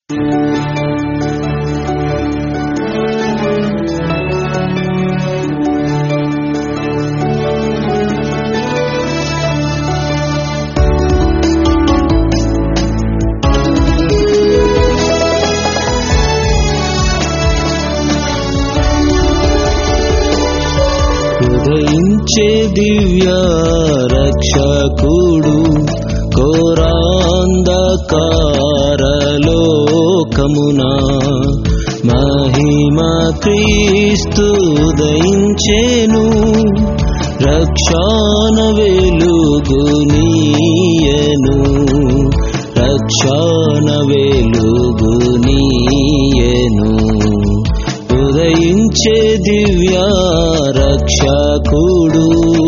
ఉదయించే దివ్య రక్షకుడు ఘోరాంధకారలోకమున మహిమ క్రీస్తు ఉదయించేను రక్షణ వెలుగు నీయను రక్షణ వెలుగు నీయను ఉదయించే దివ్య రక్షకుడు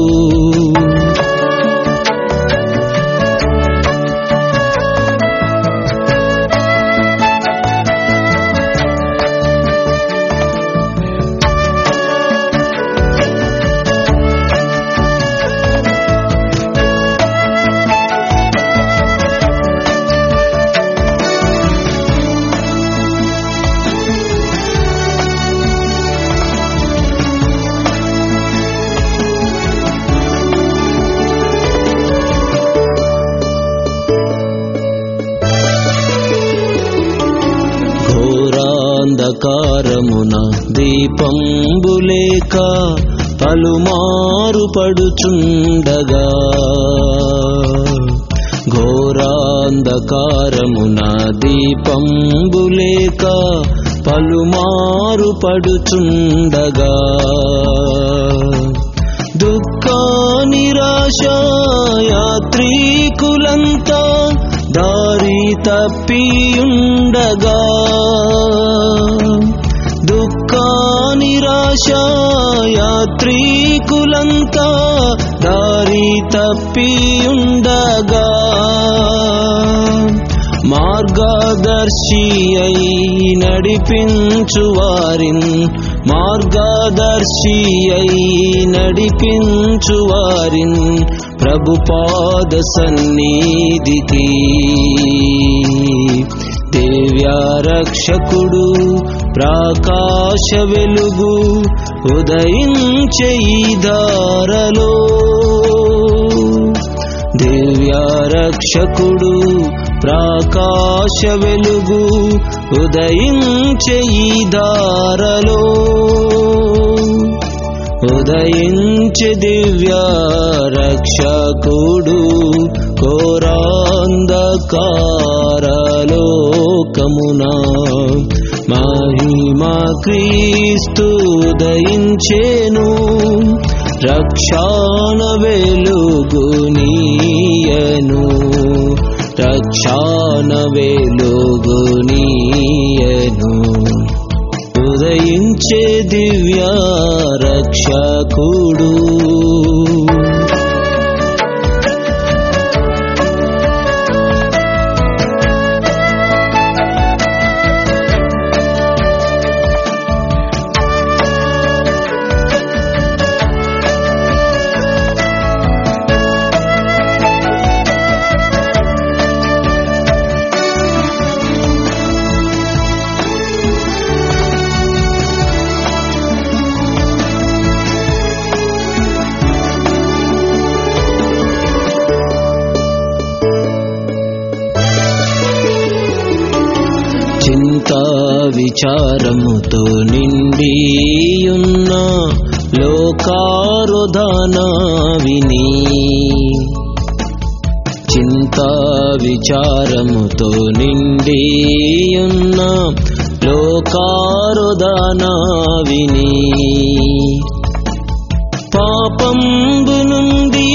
ఘోరాంధకారమున దీపంబులేక పలుమారు పడుచుండగా ఘోరాంధకారమున దీపంబులేక పలుమారు పడుచుండగా దుఃఖ నిరాశ యాత్రికులంతా దారి తప్పియుండగా దుఃఖ నిరాశ యాత్రికులంతా దారి తప్పియుండగా మార్గదర్శి అయి నడిపించు వారిన్ మార్గదర్శి అయి నడిపించు వారిన్ ప్రభుపాద సన్నిధికి దేవ్యారక్షకుడు ప్రాకాశ వెలుగు ఉదయించే ఈ దారలో దివ్యారక్షకుడు ప్రాకాశ వెలుగు ఉదయించే ఈ దారలో ఉదయించే దివ్య రక్షకుడు కోరాంధకారలోకమున మహిమా క్రీస్తు ఉదయించేను రక్షణ వెలుగు నీయను రక్షణ వెలుగు నీయను ఉదయించే దివ్య రక్షకుడు చింత విచారముతో నిండియున్న లోకారుధన విని చింత విచారముతో నిండియున్న లోకారుధన విని పాపంబు నుండి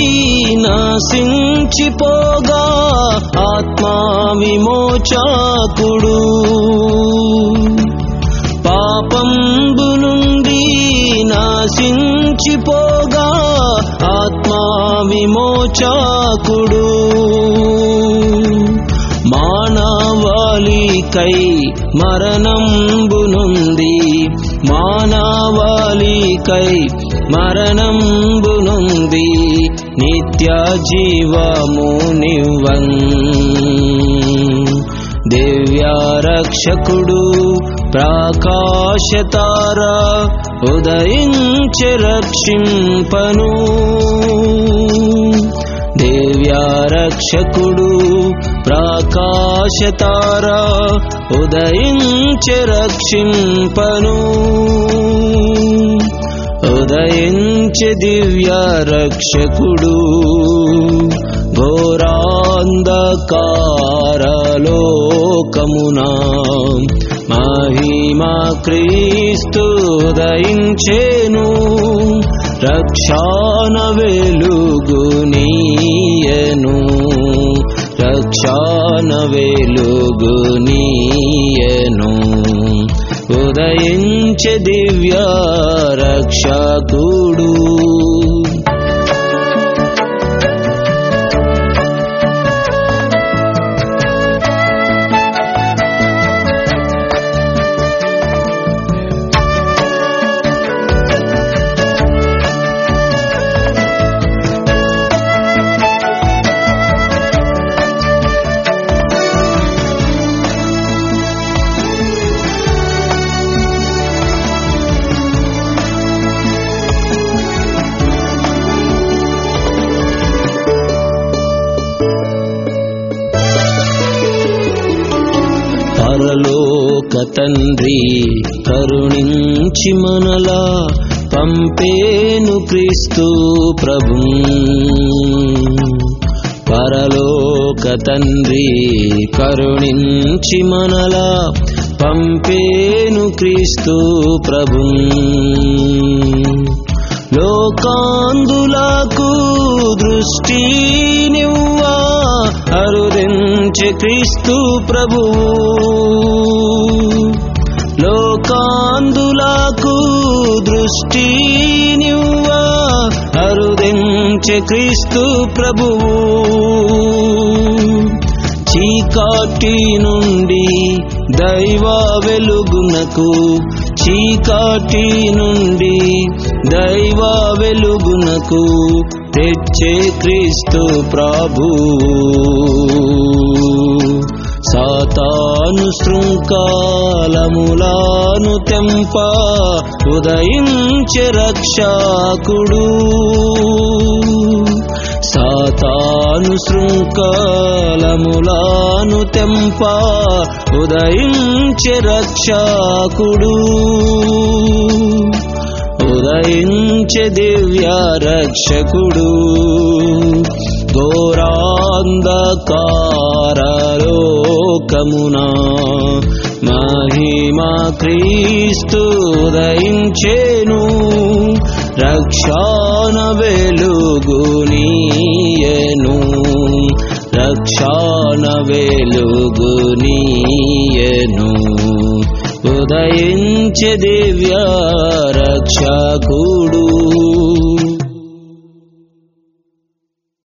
నాశించిపోగా ఆత్మా విమోచకుడు పాపంబు నుండి నాశించిపోగా ఆత్మా విమోచకుడు మానవాళికై మరణంబు నుండి మానవాళికై మరణంబు నుండి నిత్య జీవము నివ్వన్ దివ్యారక్షకుడు ప్రాకాశతార ఉదయించే రక్షింపను దివ్యారక్షకుడు ప్రాకాశతార ఉదయించే రక్షింపను ఉదయించే దివ్య రక్షకుడు ఘోరాంధకారలోకమునా మహిమా క్రీస్తు ఉదయించేను రక్షాన వెలుగు నీయను రక్షాన వెలుగు నీయను ఉదయించే దివ్య రక్షకుడు పరలోక తండ్రి కరుణించి మనలా పంపేను క్రీస్తు ప్రభు పరలోక తండ్రి కరుణించి మనలా పంపేను క్రీస్తు ప్రభు లోకాందులకు దృష్టి నివ్వా అరుదించే క్రీస్తు ప్రభువు లోకాందులకు దృష్టి నివ్వా అరుదించే క్రీస్తు ప్రభువు చీకాటి నుండి దైవ వెలుగునకు చీకాటి నుండి దైవ వెలుగునకు తెచ్చే క్రీస్తు ప్రభు సాతాను శృంఖాలములాను తెంప ఉదయించే రక్షకుడు సాతాను శృంఖాలములాను తెంప ఉదయించే రక్షకుడు ఉదయించే దివ్య రక్షకుడు ఘోరాంధకారలోకమునా మహిమా క్రీస్తు ఉదయించేను రక్షాన వెలుగు నీయను రక్షాన వెలుగు నీయను ఉదయించే దివ్య రక్షకుడు